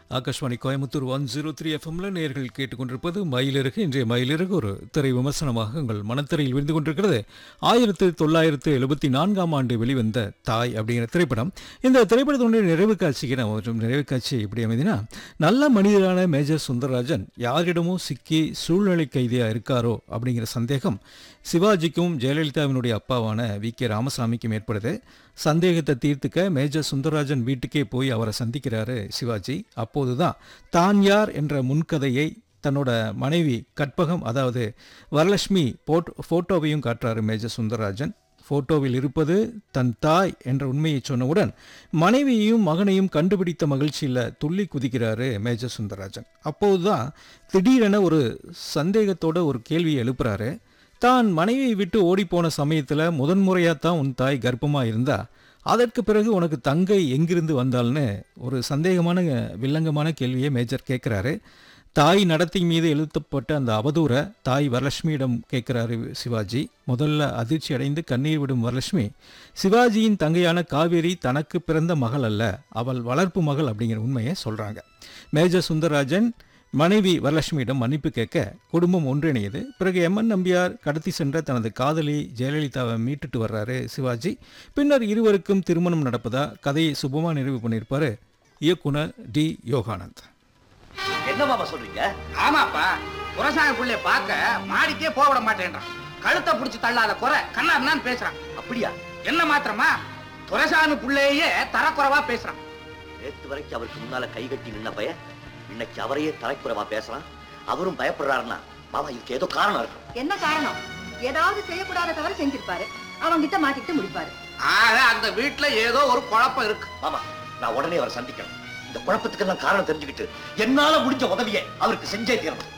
Akashvani Coimbatore one zero three எஃப்எம்ல நேர்கள் கேட்டுக்கொண்டிருப்பது மயிலிறகு இன்றைய மயிலிறகு ஒரு திரை விமர்சனமாக உங்கள் மனத்திரையில் விழுந்து கொண்டிருக்கிறது ஆயிரத்து தொள்ளாயிரத்து எழுபத்தி நான்காம் ஆண்டு வெளிவந்த தாய் அப்படிங்கிற திரைப்படம் இந்த திரைப்படத்தினுடைய நிறைவு காட்சிக்கு நான் ஒரு நிறைவு காட்சி எப்படி அமைதினா நல்ல மனிதரான மேஜர் சுந்தரராஜன் யாரிடமும் சிக்கி சூழ்நிலை கைதியாக இருக்காரோ அப்படிங்கிற சந்தேகம் சிவாஜிக்கும் ஜெயலலிதாவினுடைய அப்பாவான வி கே ராமசாமிக்கும் ஏற்படுது சந்தேகத்தை தீர்த்துக்க மேஜர் சுந்தரராஜன் வீட்டுக்கே போய் அவரை சந்திக்கிறாரு சிவாஜி அப்போதுதான் தான் யார் என்ற முன்கதையை தன்னோட மனைவி கற்பகம் அதாவது வரலட்சுமி போட் ஃபோட்டோவையும் காட்டுறாரு மேஜர் சுந்தரராஜன் ஃபோட்டோவில் இருப்பது தன் தாய் என்ற உண்மையை சொன்னவுடன் மனைவியையும் மகனையும் கண்டுபிடித்த மகிழ்ச்சியில் துள்ளி குதிக்கிறாரு மேஜர் சுந்தரராஜன் அப்போதுதான் திடீரென ஒரு சந்தேகத்தோட ஒரு கேள்வியை எழுப்புறாரு தான் மனைவியை விட்டு ஓடிப்போன சமயத்தில் முதன்முறையாக தான் உன் தாய் கர்ப்பமாக இருந்தா அதற்கு பிறகு உனக்கு தங்கை எங்கிருந்து வந்தாள்னு ஒரு சந்தேகமான வில்லங்கமான கேள்வியை மேஜர் கேட்குறாரு தாய் நடத்தை மீது எழுத்தப்பட்ட அந்த அவதூறை தாய் வரலட்சுமியிடம் கேட்குறாரு சிவாஜி முதல்ல அதிர்ச்சி அடைந்து கண்ணீர் விடும் வரலட்சுமி சிவாஜியின் தங்கையான காவேரி தனக்கு பிறந்த மகள் அல்ல அவள் வளர்ப்பு மகள் அப்படிங்கிற உண்மையை சொல்கிறாங்க மேஜர் சுந்தரராஜன் மனைவி வரலட்சுமியிடம் மன்னிப்பு கேட்க குடும்பம் ஒன்றிணையுது பிறகு எம்என் நம்பியார் கடத்தி சென்ற தனது காதலி ஜெயலலிதாவை மீட்டுட்டு வர்றாரு சிவாஜி பின்னர் இருவருக்கும் திருமணம் நடப்பதா கதையை சுபமா நிறைவு பண்ணியிருப்பாரு இயக்குனர் டி யோகானந்த் என்ன மாமா சொல்றீங்க ஆமாப்பா குரசாமி புள்ளைய பார்க்க மாடிக்கே போக விட மாட்டேன்றான் கழுத்தை புடிச்சு தள்ளாத குறை கண்ணாருன்னு பேசுறான் அப்படியா என்ன மாத்திரமா துரசாமி புள்ளையே தரக்குறைவா பேசுறான் நேத்து வரைக்கும் அவருக்கு முன்னால கை கட்டி நின்ன பையன் இன்னைக்கு அவரையே தலைக்குறவா பேசலாம் அவரும் பயப்படுறாருன்னா மாமா இதுக்கு ஏதோ காரணம் இருக்கும் என்ன காரணம் ஏதாவது செய்யக்கூடாத தவிர செஞ்சிருப்பாரு அவங்கிட்ட மாட்டிட்டு முடிப்பாரு ஆக அந்த வீட்டுல ஏதோ ஒரு குழப்பம் இருக்கு மாமா நான் உடனே அவரை சந்திக்கணும் இந்த குழப்பத்துக்கெல்லாம் காரணம் தெரிஞ்சுக்கிட்டு என்னால முடிஞ்ச உதவியை அவருக்கு செஞ்சே தீரணும்